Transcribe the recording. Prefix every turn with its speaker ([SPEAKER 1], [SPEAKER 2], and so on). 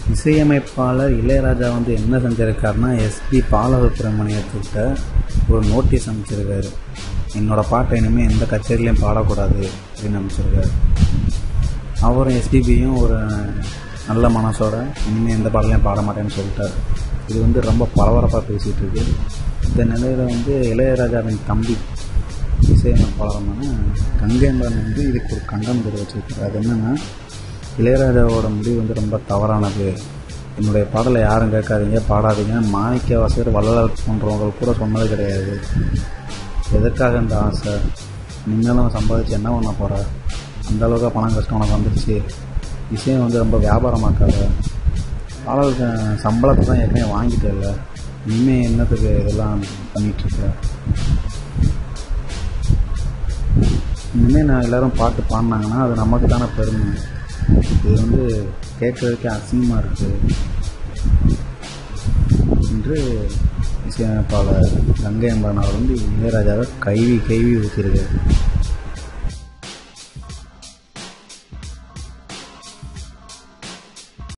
[SPEAKER 1] இசையமைப்பாளர் இளையராஜா வந்து என்ன செஞ்சிருக்காருன்னா எஸ்பி பாலசுப்ரமணியத்துக்கிட்ட ஒரு நோட்டீஸ் அனுப்பிச்சிருக்காரு என்னோடய பாட்டை இனிமேல் எந்த கச்சேரிலையும் பாடக்கூடாது அப்படின்னு அனுப்பிச்சிருக்காரு அவரும் எஸ்பிபியும் ஒரு நல்ல மனசோட இனிமேல் எந்த பாடலையும் பாட மாட்டேன்னு சொல்லிட்டாரு இது வந்து ரொம்ப பரபரப்பாக பேசிகிட்டு இருக்கு இந்த நிலையில் வந்து இளையராஜாவின் தம்பி இசையமைப்பாளரான கங்கேந்திரன் வந்து இதுக்கு ஒரு கண்டம் தெரிவிச்சிருக்காரு அது என்னென்னா இளையராஜாவோட முடிவு வந்து ரொம்ப தவறானது என்னுடைய பாடலை யாரும் கேட்காதீங்க பாடாதீங்க மாணிக்க வாசகர் வள்ளலார் போன்றவங்க கூட சொன்னது கிடையாது எதற்காக இந்த ஆசை நீங்களும் சம்பாதிச்சு என்ன பண்ண போகிற அந்த அளவுக்கு பணம் கஷ்டம் உனக்கு வந்துடுச்சு விஷயம் வந்து ரொம்ப வியாபாரமாக்காத பாடலுக்கு சம்பளத்தை தான் ஏற்கனவே வாங்கிட்டே இல்லை இனிமேல் என்னத்துக்கு இதெல்லாம் பண்ணிகிட்ருக்க இனிமேல் நான் எல்லோரும் பாட்டு பாடினாங்கன்னா அது நமக்கு தானே பெருமை இது வந்து கேட்குறதுக்கே அசிங்கமாக இருக்குது என்று இசையமைப்பாளர் கங்கை அம்பரன் அவர் வந்து இளையராஜாவை கைவி கைவி ஊற்றிருக்காரு